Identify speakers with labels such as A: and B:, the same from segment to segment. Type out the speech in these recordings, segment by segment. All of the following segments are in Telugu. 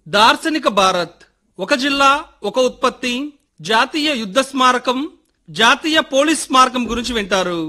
A: దార్శనిక భారత్ ఒక జిల్లా ఒక ఉత్పత్తి జాతీయ యుద్ధ స్మారకం జాతీయ పోలీస్ స్మారకం గురించి వింటారు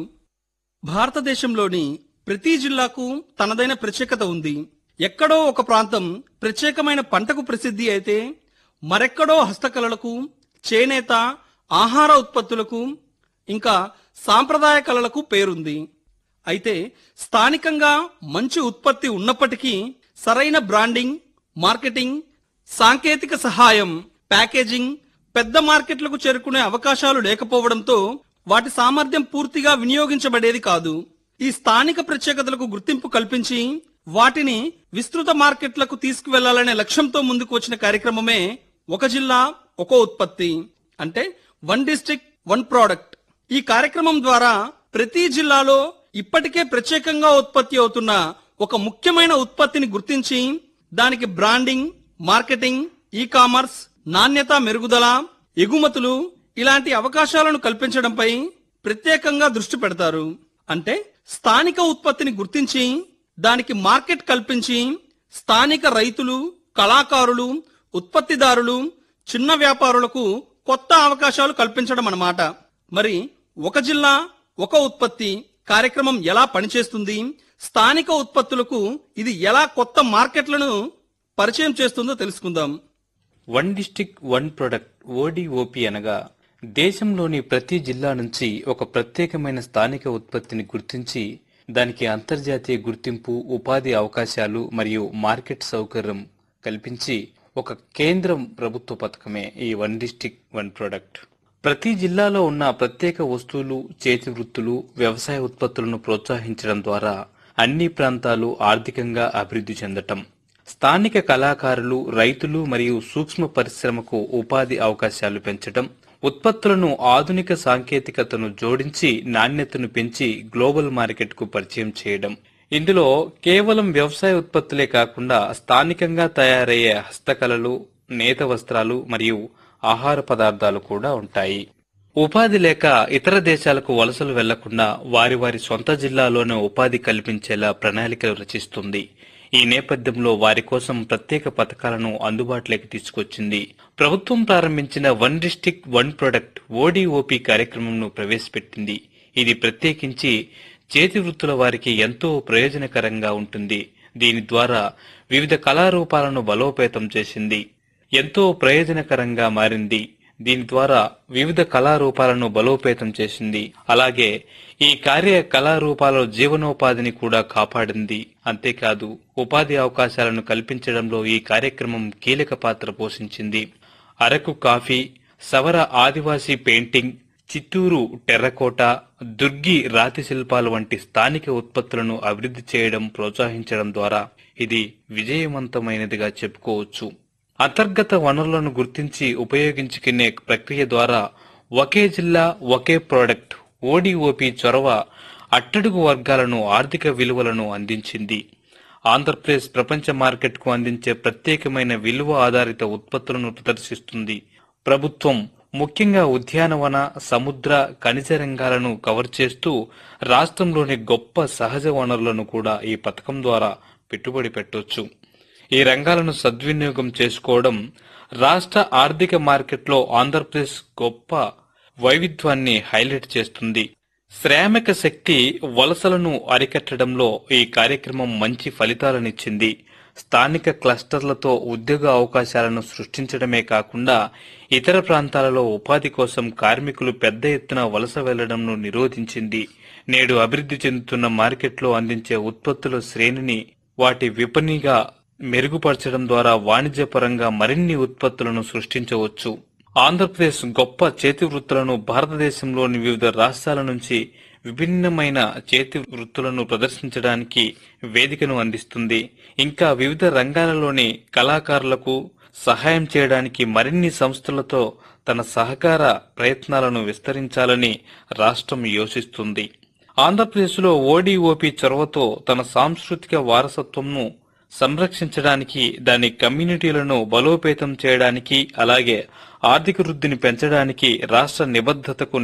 A: భారతదేశంలోని ప్రతి జిల్లాకు తనదైన ప్రత్యేకత ఉంది ఎక్కడో ఒక ప్రాంతం ప్రత్యేకమైన పంటకు ప్రసిద్ధి అయితే మరెక్కడో హస్తకళలకు చేనేత ఆహార ఉత్పత్తులకు ఇంకా సాంప్రదాయ కళలకు పేరుంది అయితే స్థానికంగా మంచి ఉత్పత్తి ఉన్నప్పటికీ సరైన బ్రాండింగ్ మార్కెటింగ్ సాంకేతిక సహాయం ప్యాకేజింగ్ పెద్ద మార్కెట్లకు చేరుకునే అవకాశాలు లేకపోవడంతో వాటి సామర్థ్యం పూర్తిగా వినియోగించబడేది కాదు ఈ స్థానిక ప్రత్యేకతలకు గుర్తింపు కల్పించి వాటిని విస్తృత మార్కెట్లకు తీసుకువెళ్లాలనే లక్ష్యంతో ముందుకు వచ్చిన కార్యక్రమమే ఒక జిల్లా ఒక ఉత్పత్తి అంటే వన్ డిస్ట్రిక్ట్ వన్ ప్రోడక్ట్ ఈ కార్యక్రమం ద్వారా ప్రతి జిల్లాలో ఇప్పటికే ప్రత్యేకంగా ఉత్పత్తి అవుతున్న ఒక ముఖ్యమైన ఉత్పత్తిని గుర్తించి దానికి బ్రాండింగ్ మార్కెటింగ్ ఈ కామర్స్ నాణ్యత మెరుగుదల ఎగుమతులు ఇలాంటి అవకాశాలను కల్పించడంపై ప్రత్యేకంగా దృష్టి పెడతారు అంటే స్థానిక ఉత్పత్తిని గుర్తించి దానికి మార్కెట్ కల్పించి స్థానిక రైతులు కళాకారులు ఉత్పత్తిదారులు చిన్న వ్యాపారులకు కొత్త అవకాశాలు కల్పించడం అన్నమాట మరి ఒక జిల్లా ఒక ఉత్పత్తి కార్యక్రమం ఎలా పనిచేస్తుంది స్థానిక ఉత్పత్తులకు ఇది ఎలా కొత్త మార్కెట్లను పరిచయం చేస్తుందో తెలుసుకుందాం
B: one district one product ODOP అనగా దేశంలోని ప్రతి జిల్లా నుంచి ఒక ప్రత్యేకమైన స్థానిక ఉత్పత్తిని గుర్తించి దానికి అంతర్జాతీయ గుర్తింపు ఉపాధి అవకాశాలు మరియు మార్కెట్ సౌకర్యం కల్పించి ఒక కేంద్ర ప్రభుత్వ పథకమే ఈ వన్ డిస్టిక్ వన్ ప్రొడక్ట్ ప్రతి జిల్లాలో ఉన్న ప్రత్యేక వస్తువులు చేతి వృత్తులు వ్యవసాయ ఉత్పత్తులను ప్రోత్సహించడం ద్వారా అన్ని ప్రాంతాలు ఆర్థికంగా అభివృద్ధి చెందటం స్థానిక కళాకారులు రైతులు మరియు సూక్ష్మ పరిశ్రమకు ఉపాధి అవకాశాలు పెంచడం ఉత్పత్తులను ఆధునిక సాంకేతికతను జోడించి నాణ్యతను పెంచి గ్లోబల్ మార్కెట్కు పరిచయం చేయడం ఇందులో కేవలం వ్యవసాయ ఉత్పత్తులే కాకుండా స్థానికంగా తయారయ్యే హస్తకళలు నేత వస్త్రాలు మరియు ఆహార పదార్థాలు కూడా ఉంటాయి ఉపాధి లేక ఇతర దేశాలకు వలసలు వెళ్లకుండా వారి వారి సొంత జిల్లాలోనే ఉపాధి కల్పించేలా ప్రణాళికలు రచిస్తుంది ఈ నేపథ్యంలో వారి కోసం ప్రత్యేక పథకాలను అందుబాటులోకి తీసుకొచ్చింది ప్రభుత్వం ప్రారంభించిన one district one product ODOP కార్యక్రమంను ప్రవేశపెట్టింది ఇది ప్రత్యేకించి చేతి వృత్తుల వారికి ఎంతో ప్రయోజనకరంగా ఉంటుంది దీని ద్వారా వివిధ కళారూపాలను బలోపేతం చేసింది ఎంతో ప్రయోజనకరంగా మారింది దీని ద్వారా వివిధ కళారూపాలను బలోపేతం చేసింది అలాగే ఈ కార్య కళారూపాల జీవనోపాధిని కూడా కాపాడింది అంతేకాదు ఉపాధి అవకాశాలను కల్పించడంలో ఈ కార్యక్రమం కీలక పాత్ర పోషించింది అరకు కాఫీ సవర ఆదివాసీ పెయింటింగ్ చిత్తూరు టెర్రకోట దుర్గి రాతి శిల్పాలు వంటి స్థానిక ఉత్పత్తులను అభివృద్ధి చేయడం ప్రోత్సహించడం ద్వారా ఇది విజయవంతమైనదిగా చెప్పుకోవచ్చు అంతర్గత వనరులను గుర్తించి ఉపయోగించుకునే ప్రక్రియ ద్వారా ఒకే జిల్లా ఒకే ప్రోడక్ట్ ఓడిఓపి చొరవ అట్టడుగు వర్గాలను ఆర్థిక విలువలను అందించింది ఆంధ్రప్రదేశ్ ప్రపంచ మార్కెట్కు అందించే ప్రత్యేకమైన విలువ ఆధారిత ఉత్పత్తులను ప్రదర్శిస్తుంది ప్రభుత్వం ముఖ్యంగా ఉద్యానవన సముద్ర ఖనిజ రంగాలను కవర్ చేస్తూ రాష్ట్రంలోని గొప్ప సహజ వనరులను కూడా ఈ పథకం ద్వారా పెట్టుబడి పెట్టొచ్చు ఈ రంగాలను సద్వినియోగం చేసుకోవడం రాష్ట్ర ఆర్థిక మార్కెట్లో ఆంధ్రప్రదేశ్ గొప్ప వైవిధ్యాన్ని హైలైట్ చేస్తుంది శ్రామిక శక్తి వలసలను అరికట్టడంలో ఈ కార్యక్రమం మంచి ఫలితాలనిచ్చింది స్థానిక క్లస్టర్లతో ఉద్యోగ అవకాశాలను సృష్టించడమే కాకుండా ఇతర ప్రాంతాలలో ఉపాధి కోసం కార్మికులు పెద్ద ఎత్తున వలస వెళ్లడంను నిరోధించింది నేడు అభివృద్ధి చెందుతున్న మార్కెట్లో అందించే ఉత్పత్తుల శ్రేణిని వాటి విపణిగా మెరుగుపరచడం ద్వారా వాణిజ్యపరంగా మరిన్ని ఉత్పత్తులను సృష్టించవచ్చు ఆంధ్రప్రదేశ్ గొప్ప చేతి వృత్తులను భారతదేశంలోని వివిధ రాష్ట్రాల నుంచి విభిన్నమైన చేతి వృత్తులను ప్రదర్శించడానికి వేదికను అందిస్తుంది ఇంకా వివిధ రంగాలలోని కళాకారులకు సహాయం చేయడానికి మరిన్ని సంస్థలతో తన సహకార ప్రయత్నాలను విస్తరించాలని రాష్ట్రం యోచిస్తుంది ఆంధ్రప్రదేశ్లో ఓడిఓపి చొరవతో తన సాంస్కృతిక వారసత్వంను సంరక్షించడానికి దాని కమ్యూనిటీలను బలోపేతం చేయడానికి అలాగే ఆర్థిక వృద్ధిని పెంచడానికి రాష్ట్ర నిబద్ధతకు